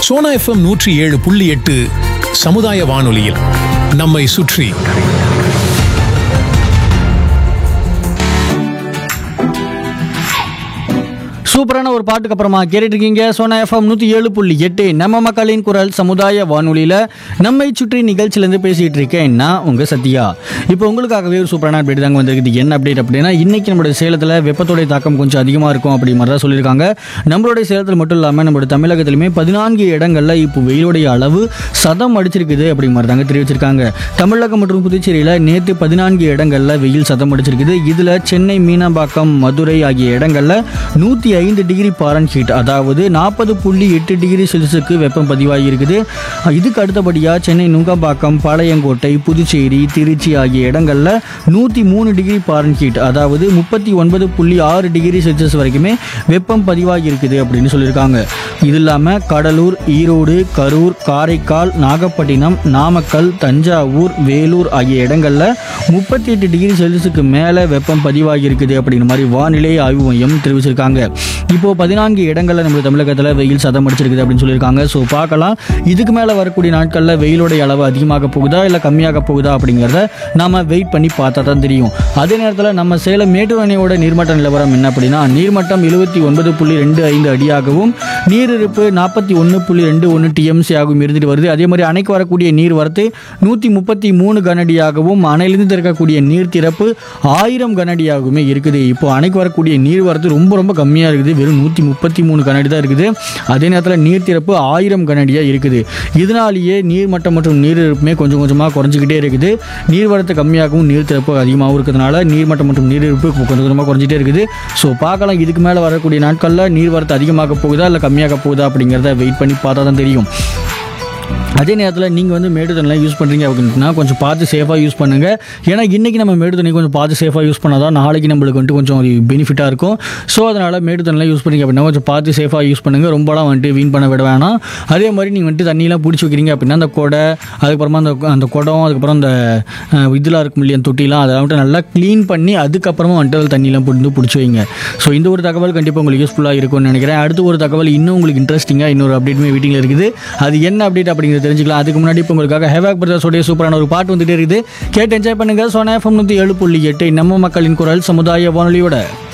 Sona FM நூற்றி ஏழு புள்ளி எட்டு சமுதாய வானொலியில் நம்மை சுற்றி சூப்பரான ஒரு பாட்டுக்கு அப்புறமா கேட்டுட்டு இருக்கீங்க சோனா எஃப்எம் நூற்றி ஏழு புள்ளி எட்டு நம்ம மக்களின் குரல் சமுதாய வானொலியில் நம்மை சுற்றி நிகழ்ச்சியிலேருந்து பேசிகிட்டு இருக்கேன் நான் உங்கள் சத்யா இப்போ உங்களுக்காகவே ஒரு சூப்பரான அப்டேட் தாங்க வந்திருக்குது என்ன அப்டேட் அப்படின்னா இன்னைக்கு நம்மளுடைய சேலத்தில் வெப்பத்தோடைய தாக்கம் கொஞ்சம் அதிகமாக இருக்கும் அப்படி மாதிரி தான் சொல்லியிருக்காங்க நம்மளுடைய சேலத்தில் மட்டும் இல்லாமல் நம்மளுடைய தமிழகத்திலுமே பதினான்கு இடங்களில் இப்போ வெயிலுடைய அளவு சதம் அடிச்சிருக்குது அப்படி மாதிரி தாங்க தெரிவிச்சிருக்காங்க தமிழகம் மற்றும் புதுச்சேரியில் நேற்று பதினான்கு இடங்களில் வெயில் சதம் அடிச்சிருக்குது இதில் சென்னை மீனம்பாக்கம் மதுரை ஆகிய இடங்களில் நூற்றி ஐந்து டிகிரி பாரன் ஹீட் அதாவது நாற்பது புள்ளி எட்டு டிகிரி செல்சியஸுக்கு வெப்பம் பதிவாகி இருக்குது இதுக்கு அடுத்தபடியாக சென்னை நுங்கம்பாக்கம் பாளையங்கோட்டை புதுச்சேரி திருச்சி ஆகிய இடங்களில் நூற்றி மூணு டிகிரி பாரன் ஹீட் அதாவது முப்பத்தி ஒன்பது புள்ளி ஆறு டிகிரி செல்சியஸ் வரைக்குமே வெப்பம் பதிவாகி இருக்குது அப்படின்னு சொல்லியிருக்காங்க இது இல்லாமல் கடலூர் ஈரோடு கரூர் காரைக்கால் நாகப்பட்டினம் நாமக்கல் தஞ்சாவூர் வேலூர் ஆகிய இடங்களில் முப்பத்தி எட்டு டிகிரி செல்சியஸுக்கு மேலே வெப்பம் பதிவாகி இருக்குது அப்படிங்கிற மாதிரி வானிலை ஆய்வு மையம் தெரிவிச்சிருக்காங்க இப்போ பதினான்கு இடங்களில் நம்ம தமிழகத்தில் வெயில் சதம் அடிச்சிருக்குது அப்படின்னு சொல்லியிருக்காங்க ஸோ பார்க்கலாம் இதுக்கு மேலே வரக்கூடிய நாட்களில் வெயிலுடைய அளவு அதிகமாக போகுதா இல்லை கம்மியாக போகுதா அப்படிங்கிறத நாம வெயிட் பண்ணி பார்த்தா தான் தெரியும் அதே நேரத்தில் நம்ம சேலம் மேட்டூர் அணையோட நீர்மட்ட நிலவரம் என்ன அப்படின்னா நீர்மட்டம் எழுபத்தி ஒன்பது புள்ளி ரெண்டு ஐந்து அடியாகவும் நீரிருப்பு நாற்பத்தி ஒன்று புள்ளி ரெண்டு ஒன்று டிஎம்சி ஆகவும் இருந்துட்டு வருது அதே மாதிரி அணைக்கு வரக்கூடிய நீர் வரத்து நூற்றி முப்பத்தி மூணு கனடியாகவும் அணையிலிருந்து திறக்கக்கூடிய நீர் திறப்பு ஆயிரம் கனடியாகவுமே இருக்குது இப்போ அணைக்கு வரக்கூடிய நீர் வரத்து ரொம்ப ரொம்ப கம்மியாக இருக்குது வெறும் நூற்றி முப்பத்தி மூணு கனடி தான் இருக்குது அதே நேரத்தில் நீர் திறப்பு ஆயிரம் கனடியாக இருக்குது இதனாலேயே நீர்மட்டம் மற்றும் நீரிருப்புமே கொஞ்சம் கொஞ்சமாக குறைஞ்சிக்கிட்டே இருக்குது நீர்வரத்து கம்மியாகவும் நீர் திறப்பு அதிகமாகவும் இருக்கிறதுனால நீர்மட்டம் மற்றும் நீரிருப்பு கொஞ்சம் கொஞ்சமாக குறைஞ்சிட்டே இருக்குது ஸோ பார்க்கலாம் இதுக்கு மேலே வரக்கூடிய நாட்களில் நீர்வரத்து அதிகமாக போகுதா இல்லை கம்மியாக போகுதா அப்படிங்கிறத வெயிட் பண்ணி பார்த்தா தான் தெரியும் அதே நேரத்தில் நீங்கள் வந்து மேடு தண்ணிலாம் யூஸ் பண்ணுறீங்க அப்படின்னா கொஞ்சம் பார்த்து சேஃபாக யூஸ் பண்ணுங்கள் ஏன்னா இன்றைக்கி நம்ம மேடு தண்ணி கொஞ்சம் பார்த்து சேஃபாக யூஸ் பண்ணால் தான் நாளைக்கு நம்மளுக்கு வந்துட்டு கொஞ்சம் ஒரு பெனிஃபிட்டாக இருக்கும் ஸோ அதனால் மேடு தண்ணிலாம் யூஸ் பண்ணுறீங்க அப்படின்னா கொஞ்சம் பார்த்து சேஃபாக யூஸ் பண்ணுங்கள் ரொம்பலாம் வந்துட்டு வீண் பண்ண விட வேணாம் அதே மாதிரி நீங்கள் வந்துட்டு தண்ணியெலாம் பிடிச்சி வைக்கிறீங்க அப்படின்னா அந்த கொடை அதுக்கப்புறமா அந்த அந்த குடம் அதுக்கப்புறம் அந்த அஹ், இதெல்லாம் இருக்கும் இல்லையா தொட்டிலாம் அதெல்லாம் வந்துட்டு நல்லா க்ளீன் பண்ணி அதுக்கப்புறமா வந்துட்டு அதில் தண்ணியெலாம் போட்டு பிடிச்சி வைங்க ஸோ இந்த ஒரு தகவல் கண்டிப்பாக உங்களுக்கு யூஸ்ஃபுல்லாக இருக்கும்னு நினைக்கிறேன் அடுத்து ஒரு தகவல் இன்னும் உங்களுக்கு இன்ட்ரெஸ்டிங்காக இன்னொரு அப்டேட்டுமே வீட்டில் இருக்குது அது என்ன அப்டேட் அப்படிங்கிறத தெரிஞ்சுக்கலாம் அதுக்கு முன்னாடி இப்போ உங்களுக்காக ஹேவாக் பிரதர்ஸோடைய சூப்பரான ஒரு பாட்டு வந்துட்டே இருக்குது கேட்டு என்ஜாய் பண்ணுங்க சோனா எஃப்எம் நூற்றி ஏழு புள்ளி எட்டு நம்ம மக்களின் குரல் சமுதாய வானொலியோட